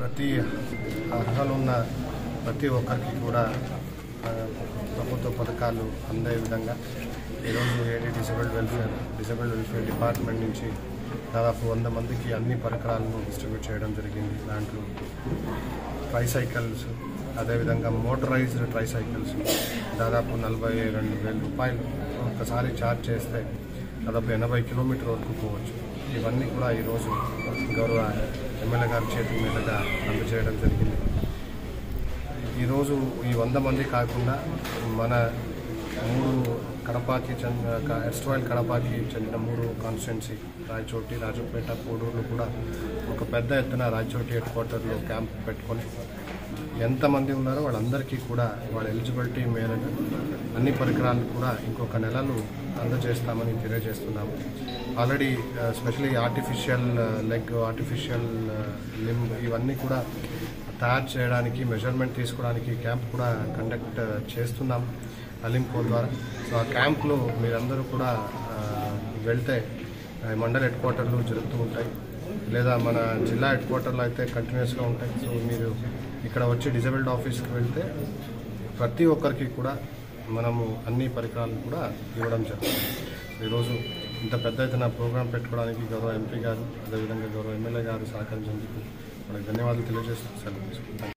ప్రతి అర్హత ఉన్న ప్రతి ఒక్కరికి కూడా ఆ, ప్రభుత్వ పథకాలు అందే విధంగా ఈరోజు AD disabled welfare disabled welfare department నుంచి దాదాపు వంద మందికి అన్ని పరికరాలను డిస్ట్రిబ్యూట్ చేయడం జరిగింది దాంట్లో ట్రైసైకిల్స్ అదేవిధంగా మోటరైజ్డ్ ట్రైసైకిల్స్ దాదాపు నలభై రెండు వేల రూపాయలు ఒకసారి ఛార్జ్ చేస్తే దాదాపు ఎనభై కిలోమీటర్ వరకు పోవచ్చు ఇవన్నీ కూడా ఈరోజు గౌరవ ఎమ్మెల్యే గారి చేతి మీదుగా అందజేయడం జరిగింది ఈరోజు ఈ వంద మంది కాకుండా మన మూడు కడపకి చెందిన ఎస్ట్రాయిల్ కడపకి చెందిన మూడు కాన్స్టిట్యున్సీ రాయచోటి రాజపేట కోడూరులో కూడా ఒక పెద్ద ఎత్తున రాయచోటి హెడ్ క్వార్టర్లో క్యాంప్ పెట్టుకొని ఎంతమంది ఉన్నారో వాళ్ళందరికీ కూడా వాళ్ళ ఎలిజిబిలిటీ మేరకు అన్ని పరికరాలను కూడా ఇంకొక నెలలు అందజేస్తామని తెలియజేస్తున్నాము already specially artificial leg artificial limb ఇవన్నీ కూడా తయారు చేయడానికి మెజర్మెంట్ తీసుకోవడానికి క్యాంప్ కూడా కండక్ట్ చేస్తున్నాం అలింకో ద్వారా సో ఆ క్యాంప్లో మీరందరూ కూడా ఆ, వెళ్తే ఆ, మండల హెడ్ క్వార్టర్లు జరుగుతూ ఉంటాయి లేదా మన జిల్లా హెడ్ క్వార్టర్లో అయితే కంటిన్యూస్గా ఉంటాయి సో మీరు ఇక్కడ వచ్చి డిజబిల్డ్ ఆఫీస్కి వెళ్తే ప్రతి ఒక్కరికి కూడా మనము అన్ని పరికరాలను కూడా ఇవ్వడం జరుగుతుంది ఈరోజు ఇంత పెద్ద ఎత్తున ప్రోగ్రాం పెట్టుకోవడానికి గౌరవ ఎంపీ గారు అదేవిధంగా గౌరవ ఎమ్మెల్యే గారు సహకరించేందుకు వాళ్ళకి ధన్యవాదాలు తెలియజేస్తూ సెలవు తీసుకుంటాను